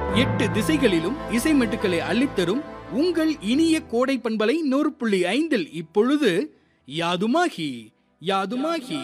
எட்டு திசைகளிலும் இசை மெட்டுக்களை அள்ளித்தரும் உங்கள் இனிய கோடை பண்பலை நூறு புள்ளி ஐந்தில் இப்பொழுது யாதுமாகி யாதுமாகி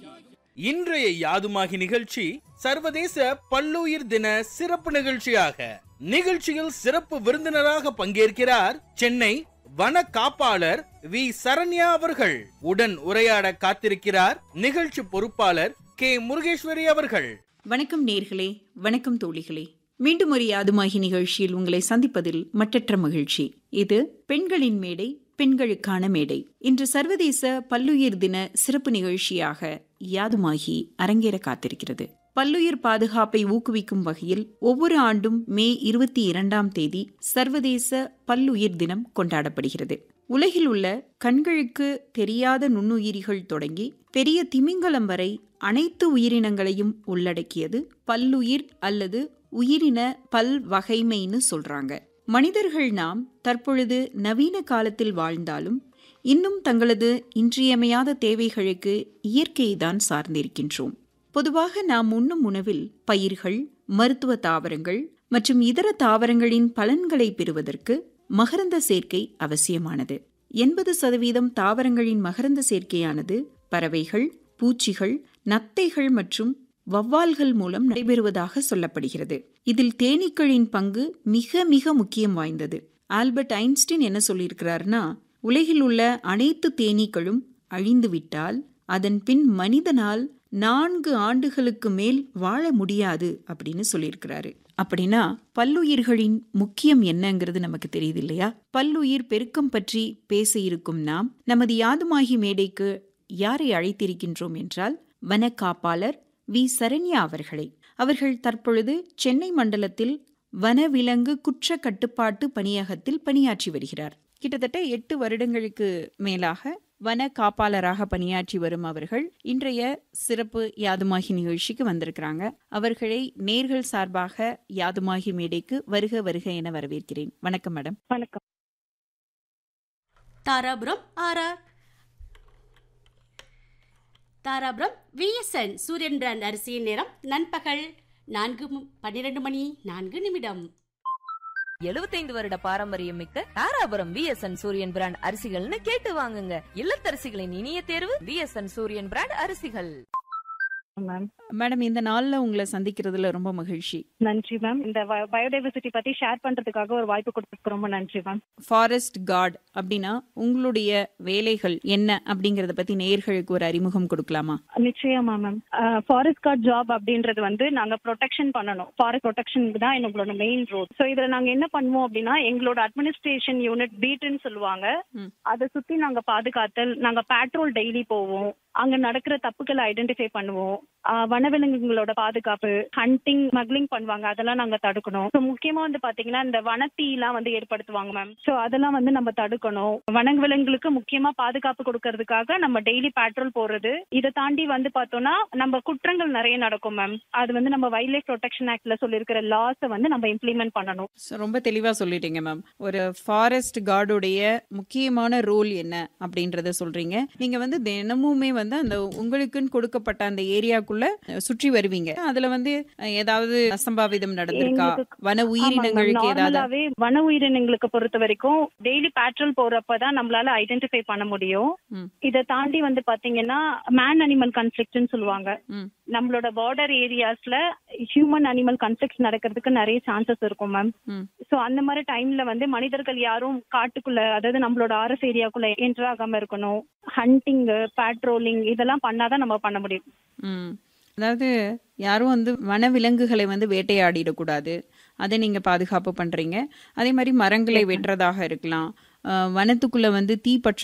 இன்றைய யாதுமாகி நிகழ்ச்சி சர்வதேச பல்லுயிர் தின சிறப்பு நிகழ்ச்சியாக நிகழ்ச்சியில் சிறப்பு விருந்தினராக பங்கேற்கிறார் சென்னை வன காப்பாளர் வி சரண்யா அவர்கள் உடன் உரையாட காத்திருக்கிறார் நிகழ்ச்சி பொறுப்பாளர் கே முருகேஸ்வரி அவர்கள் வணக்கம் நேர்களே வணக்கம் தோழிகளே மீண்டும் ஒரு யாதுமாகி நிகழ்ச்சியில் உங்களை சந்திப்பதில் மட்டற்ற மகிழ்ச்சி இது பெண்களின் மேடை பெண்களுக்கான மேடை இன்று சர்வதேச பல்லுயிர் தின சிறப்பு நிகழ்ச்சியாக யாதுமாகி அரங்கேற காத்திருக்கிறது பல்லுயிர் பாதுகாப்பை ஊக்குவிக்கும் வகையில் ஒவ்வொரு ஆண்டும் மே இருபத்தி இரண்டாம் தேதி சர்வதேச பல்லுயிர் தினம் கொண்டாடப்படுகிறது உலகில் உள்ள கண்களுக்கு தெரியாத நுண்ணுயிரிகள் தொடங்கி பெரிய திமிங்கலம் வரை அனைத்து உயிரினங்களையும் உள்ளடக்கியது பல்லுயிர் அல்லது உயிரின பல் வகைமைன்னு சொல்றாங்க மனிதர்கள் நாம் தற்பொழுது நவீன காலத்தில் வாழ்ந்தாலும் இன்னும் தங்களது இன்றியமையாத தேவைகளுக்கு இயற்கையை தான் சார்ந்திருக்கின்றோம் பொதுவாக நாம் உண்ணும் உணவில் பயிர்கள் மருத்துவ தாவரங்கள் மற்றும் இதர தாவரங்களின் பலன்களை பெறுவதற்கு மகரந்த சேர்க்கை அவசியமானது எண்பது சதவீதம் தாவரங்களின் மகரந்த சேர்க்கையானது பறவைகள் பூச்சிகள் நத்தைகள் மற்றும் வவ்வால்கள் மூலம் நடைபெறுவதாக சொல்லப்படுகிறது இதில் தேனீக்களின் பங்கு மிக மிக முக்கியம் வாய்ந்தது ஆல்பர்ட் ஐன்ஸ்டீன் என்ன சொல்லியிருக்கிறார்னா உலகில் உள்ள அனைத்து தேனீக்களும் அழிந்துவிட்டால் அதன் பின் மனிதனால் நான்கு ஆண்டுகளுக்கு மேல் வாழ முடியாது அப்படின்னு சொல்லியிருக்கிறாரு அப்படின்னா பல்லுயிர்களின் முக்கியம் என்னங்கிறது நமக்கு தெரியுது இல்லையா பல்லுயிர் பெருக்கம் பற்றி பேச இருக்கும் நாம் நமது யாதுமாகி மேடைக்கு யாரை அழைத்திருக்கின்றோம் என்றால் வன காப்பாளர் வி சரண்யா அவர்களை அவர்கள் தற்பொழுது சென்னை மண்டலத்தில் வனவிலங்கு குற்ற கட்டுப்பாட்டு பணியகத்தில் பணியாற்றி வருகிறார் கிட்டத்தட்ட எட்டு வருடங்களுக்கு மேலாக வன காப்பாளராக பணியாற்றி வரும் அவர்கள் இன்றைய சிறப்பு யாதுமாகி நிகழ்ச்சிக்கு வந்திருக்கிறாங்க அவர்களை நேர்கள் சார்பாக யாதுமாகி மேடைக்கு வருக வருக என வரவேற்கிறேன் வணக்கம் மேடம் வணக்கம் Dharapuram RR Dharapuram VSN Suriyan brand அரிசியின் நேரம் நண்பகல் நான்கு மு- பன்னிரண்டு மணி நான்கு நிமிடம் எழுபத்தைந்து வருட பாரம்பரியம் மிக்க தாராபுரம் விஎஸ்என் சூரியன் பிராண்ட் அரிசிகள்னு கேட்டு வாங்குங்க இல்லத்தரசிகளின் இனிய தேர்வு விஎஸ்என் சூரியன் பிராண்ட் அரிசிகள் மேம் மேடம் இந்த நாள்ல உங்களை சந்திக்கிறதுல ரொம்ப மகிழ்ச்சி நன்றி மேம் இந்த பயோடைவர்சிட்டி பத்தி ஷேர் பண்றதுக்காக ஒரு வாய்ப்பு கொடுத்ததுக்கு ரொம்ப நன்றி மேம் ஃபாரஸ்ட் கார்டு அப்படின்னா உங்களுடைய வேலைகள் என்ன அப்படிங்கறத பத்தி நேர்களுக்கு ஒரு அறிமுகம் கொடுக்கலாமா நிச்சயமா மேம் ஃபாரஸ்ட் கார்ட் ஜாப் அப்படின்றது வந்து நாங்க ப்ரொடெக்ஷன் பண்ணணும் ஃபாரஸ்ட் ப்ரொடெக்ஷனுக்கு தான் எங்களோட மெயின் ரோல் ஸோ இதுல நாங்க என்ன பண்ணுவோம் அப்படின்னா எங்களோட அட்மினிஸ்ட்ரேஷன் யூனிட் பீட்னு சொல்லுவாங்க ம். அதை சுத்தி நாங்க பாதுகாத்தல் நாங்க பேட்ரோல் டெய்லி போவோம் அங்க நடக்கிற தப்புகளை ஐடென்டிஃபை பண்ணுவோம் ஆஹ் வனவிலங்குகளோட பாதுகாப்பு ஹண்டிங் ஸ்மக்லிங் பண்ணுவாங்க அதெல்லாம் நாங்க தடுக்கணும் ஸோ முக்கியமா வந்து பாத்தீங்கன்னா இந்த வனத்தீலாம் வந்து ஏற்படுத்துவாங்க மேம் ஸோ அதெல்லாம் வந்து நம்ம தடுக்கணும் வனவிலங்குகளுக்கு முக்கியமா பாதுகாப்பு கொடுக்கறதுக்காக நம்ம டெய்லி பேட்ரோல் போடுறது இதை தாண்டி வந்து பார்த்தோம்னா நம்ம குற்றங்கள் நிறைய நடக்கும் மேம் அது வந்து நம்ம வைல்ட் லைஃப் ப்ரொடெக்ஷன் ஆக்ட்ல சொல்லியிருக்கிற லாஸை வந்து நம்ம இம்ப்ளிமெண்ட் பண்ணணும் So, ரொம்ப தெளிவா சொல்லிட்டீங்க மேம் ஒரு ஃபாரஸ்ட் கார்டுடைய முக்கியமான ரோல் என்ன அப்படின்றத சொல்றீங்க நீங்க வந்து தினமுமே வந்து அந்த உங்களுக்குன்னு கொடுக்கப்பட்ட அந்த ஏரியாக்குள்ள சுற்றி வருவீங்க அதுல வந்து அஹ், ஏதாவது அசம்பாவிதம் நடந்திருக்கா எங்களுக்கு- வன உயிரினங்களுக்கு ஏதாவது நார்மலாவே வன உயிரினங்களுக்கு பொறுத்த வரைக்கும் டெய்லி பேட்ரோல் போறப்பதான் நம்மளால ஐடென்டிஃபை பண்ண முடியும் ம். இதை தாண்டி வந்து பாத்தீங்கன்னா மேன் அனிமல் கன்ஃபிளிக்ட்னு சொல்லுவாங்க ம். நம்மளோட பார்டர் ஏரியாஸ்ல ஹியூமன் அனிமல் கன்ஃபிளிக்ட்ஸ் நடக்கிறதுக்கு நிறைய சான்சஸ் இருக்கும் மேம் ம். சோ அந்த மாதிரி டைம்ல வந்து மனிதர்கள் யாரும் காட்டுக்குள்ள அதாவது நம்மளோட ஆர்எஸ் ஏரியாக்குள்ள என்டர் ஆகாம இருக்கணும் ஹண்டிங் பேட்ரோலிங் இதெல்லாம் பண்ணாதான் நம்ம பண்ண முடியும் ம். அதாவது யாரும் வந்து வனவிலங்குகளை வந்து வேட்டையாடிடக்கூடாது அதை நீங்க பாதுகாப்பு பண்றீங்க அதே மாதிரி மரங்களை வெட்டுறதாக இருக்கலாம் அஹ், வனத்துக்குள்ள வந்து தீ பற்ற